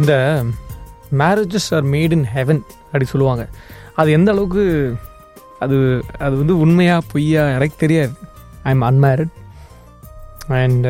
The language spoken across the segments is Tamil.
இந்த marriages are made in heaven அப்படி சொல்லுவாங்க அது எந்த அளவுக்கு அது அது வந்து உண்மையா பொய்யா எனக்கு தெரியாது ஐ எம் அன்மேரிட் அண்ட்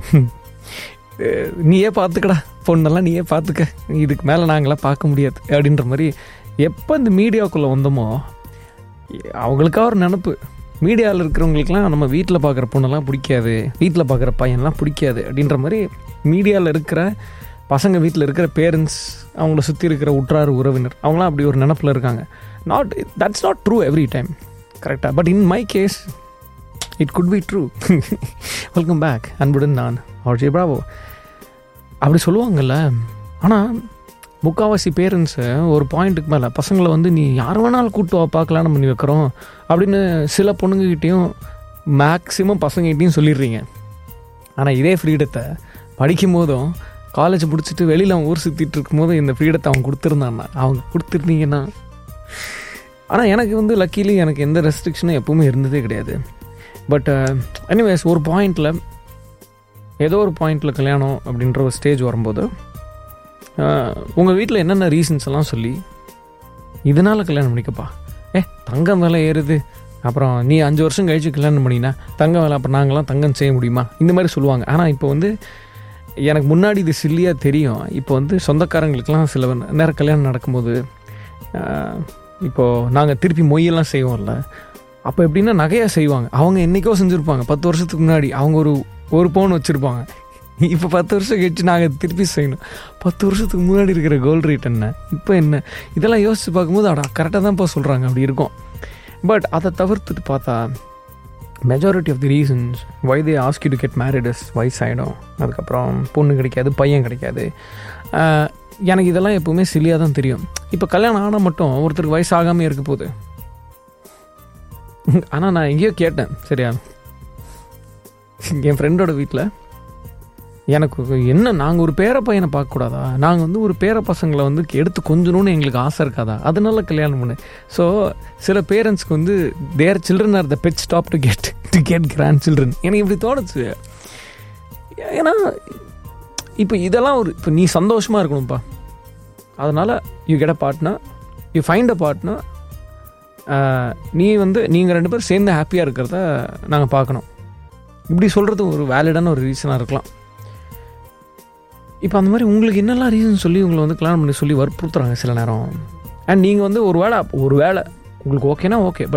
நீயே பார்த்துக்கடா பொண்ணெல்லாம் நீயே பார்த்துக்க இதுக்கு மேலே நாங்களாம் பார்க்க முடியாது அப்படின்ற மாதிரி எப்போ இந்த மீடியாவுக்குள்ளே வந்தோமோ அவங்களுக்காக ஒரு நினப்பு மீடியாவில் இருக்கிறவங்களுக்குலாம் நம்ம வீட்டில் பார்க்குற பொண்ணெல்லாம் பிடிக்காது வீட்டில் பார்க்குற பையன்லாம் பிடிக்காது அப்படின்ற மாதிரி மீடியாவில் இருக்கிற பசங்க வீட்டில் இருக்கிற பேரண்ட்ஸ் அவங்கள சுற்றி இருக்கிற உற்றார் உறவினர் அவங்களாம் அப்படி ஒரு நினப்பில் இருக்காங்க not that's not true every time கரெக்டாக but in my case it could be true welcome back அன்புடன் நான் ஆர்ஜே பிராவோ அப்படி சொல்லுவாங்கல்ல ஆனால் முக்கால்வாசி பேரண்ட்ஸு ஒரு பாயிண்ட்டுக்கு மேலே பசங்களை வந்து நீ யார் வேணாலும் கூட்டு வா பார்க்கலாம் பண்ணி வைக்கிறோம் அப்படின்னு சில பொண்ணுங்ககிட்டையும் மேக்ஸிமம் பசங்ககிட்டையும் சொல்லிடுறீங்க ஆனால் இதே ஃப்ரீடத்தை படிக்கும் போதும் காலேஜ் முடிச்சுட்டு வெளியில் அவன் ஊர் சுற்றிட்டு இருக்கும்போது இந்த ஃப்ரீடத்தை அவன் கொடுத்துருந்தான்னா அவங்க கொடுத்துருந்தீங்கன்னா ஆனால் எனக்கு வந்து லக்கிலி எனக்கு எந்த ரெஸ்ட்ரிக்ஷனும் எப்பவுமே இருந்ததே கிடையாது பட் எனிவேஸ் ஒரு பாயிண்டில் ஏதோ ஒரு பாயிண்டில் கல்யாணம் அப்படின்ற ஒரு ஸ்டேஜ் வரும்போது உங்கள் வீட்டில் என்னென்ன ரீசன்ஸ் எல்லாம் சொல்லி இதனால் கல்யாணம் பண்ணிக்கப்பா ஏ தங்கம் விலை ஏறுது அப்புறம் நீ அஞ்சு வருஷம் கழிச்சு கல்யாணம் பண்ணினா தங்கம் விலை அப்புறம் நாங்களாம் தங்கம் செய்ய முடியுமா இந்த மாதிரி சொல்லுவாங்க ஆனால் இப்போ வந்து எனக்கு முன்னாடி இது சில்லியாக தெரியும் இப்போ வந்து சொந்தக்காரங்களுக்கெல்லாம் சில நேரம் கல்யாணம் நடக்கும்போது இப்போது நாங்கள் திருப்பி மொய்யெல்லாம் செய்வோம்ல அப்போ எப்படின்னா நகையாக செய்வாங்க அவங்க என்றைக்கோ செஞ்சுருப்பாங்க பத்து வருஷத்துக்கு முன்னாடி அவங்க ஒரு ஒரு பவுன் வச்சுருப்பாங்க இப்போ பத்து வருஷம் கழிச்சு நாங்கள் திருப்பி செய்யணும் பத்து வருஷத்துக்கு முன்னாடி இருக்கிற கோல்டு ரேட் என்ன இப்போ என்ன இதெல்லாம் யோசித்து பார்க்கும்போது அடா கரெக்டாக தான் இப்போ சொல்கிறாங்க அப்படி இருக்கும் பட் அதை தவிர்த்துட்டு பார்த்தா majority of the reasons why they ask you to get married வயசாகிடும் அதுக்கப்புறம் பொண்ணு கிடைக்காது பையன் கிடைக்காது எனக்கு இதெல்லாம் எப்போவுமே சிலியாக தான் தெரியும் இப்போ கல்யாணம் ஆனால் மட்டும் ஒருத்தருக்கு வயசு ஆகாமல் இருக்க போகுது ஆனால் நான் எங்கேயோ கேட்டேன் சரியா என் ஃப்ரெண்டோட வீட்டில் எனக்கு என்ன நாங்கள் ஒரு பேர பையனை பார்க்கக்கூடாதா நாங்கள் வந்து ஒரு பேர பசங்களை வந்து எடுத்து கொஞ்சணும்னு எங்களுக்கு ஆசை இருக்காதா அதனால கல்யாணம் பண்ணு ஸோ சில பேரண்ட்ஸ்க்கு வந்து their children are the bed stop to get to get grandchildren எனக்கு இப்படி தோணுச்சு ஏன்னா இப்போ இதெல்லாம் ஒரு இப்போ நீ சந்தோஷமாக இருக்கணும்ப்பா அதனால் you get a partner you find a partner நீ வந்து நீங்கள் ரெண்டு பேரும் சேர்ந்து ஹாப்பியாக இருக்கிறத நாங்கள் பார்க்கணும் இப்படி சொல்கிறது ஒரு வேலிடான ஒரு ரீசனாக இருக்கலாம் இப்போ அந்த மாதிரி உங்களுக்கு என்னெல்லாம் ரீசன் சொல்லி உங்களை வந்து கல்யாணம் பண்ணி சொல்லி வற்புறுத்துறாங்க சில நேரம் அண்ட் நீங்கள் வந்து ஒரு வேளை ஒரு வேளை உங்களுக்கு ஓகேனா ஓகே பட்